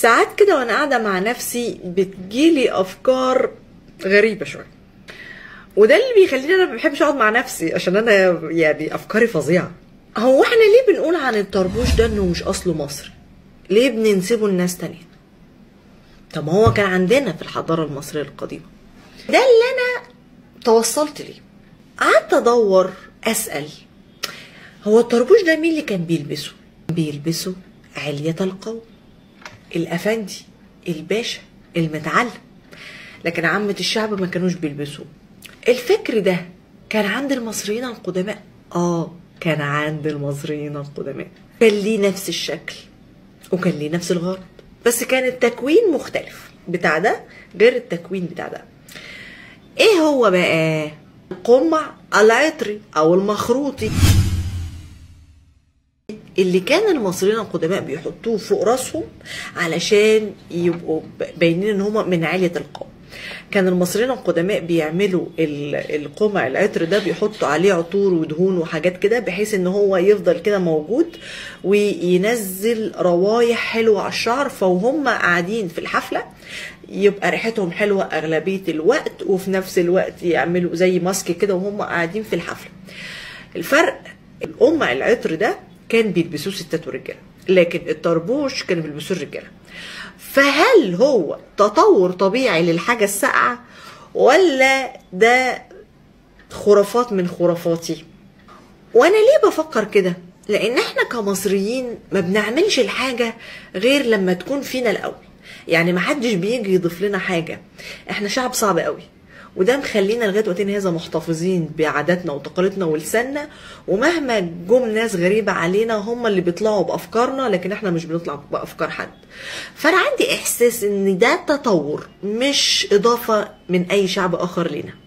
ساعات كده وانا قاعده مع نفسي بتجيلي افكار غريبه شويه وده اللي بيخليني انا ما بحبش اقعد مع نفسي عشان انا يعني افكاري فظيعه هو احنا ليه بنقول عن الطربوش ده انه مش اصله مصري ليه بننسبه لناس تانية طب ما هو كان عندنا في الحضاره المصريه القديمه ده اللي انا توصلت ليه قعدت ادور اسال هو الطربوش ده مين اللي كان بيلبسه بيلبسه علية القوم الافندي الباشا المتعلم لكن عامة الشعب ما كانوش بيلبسوه الفكر ده كان عند المصريين القدماء اه كان عند المصريين القدماء كان ليه نفس الشكل وكان ليه نفس الغرض بس كان التكوين مختلف بتاع ده غير التكوين بتاع ده ايه هو بقى القمع العطري او المخروطي اللي كان المصريين القدماء بيحطوه فوق راسهم علشان يبقوا باينين ان هم من عالية القوم كان المصريين القدماء بيعملوا ال- القمع العطر ده بيحطوا عليه عطور ودهون وحاجات كده بحيث ان هو يفضل كده موجود وينزل روايح حلوه على الشعر فوهم قاعدين في الحفله يبقى ريحتهم حلوه اغلبيه الوقت وفي نفس الوقت يعملوا زي ماسك كده وهم قاعدين في الحفله الفرق القمع العطر ده كان بيلبسوه ستات ورجاله لكن الطربوش كانوا بيلبسوه الرجاله فهل هو تطور طبيعي للحاجة الساقعة ولا ده خرافات من خرافاتي وانا ليه بفكر كده لان احنا كمصريين ما بنعملش الحاجة غير لما تكون فينا الاول يعني ما حدش بيجي يضيف لنا حاجة احنا شعب صعب قوي وده مخلينا لغايه وقتنا هذا محتفظين بعاداتنا وتقاليدنا ولساننا ومهما جم ناس غريبه علينا هم اللي بيطلعوا بافكارنا لكن احنا مش بنطلع بافكار حد فانا عندي احساس ان ده تطور مش اضافه من اي شعب اخر لنا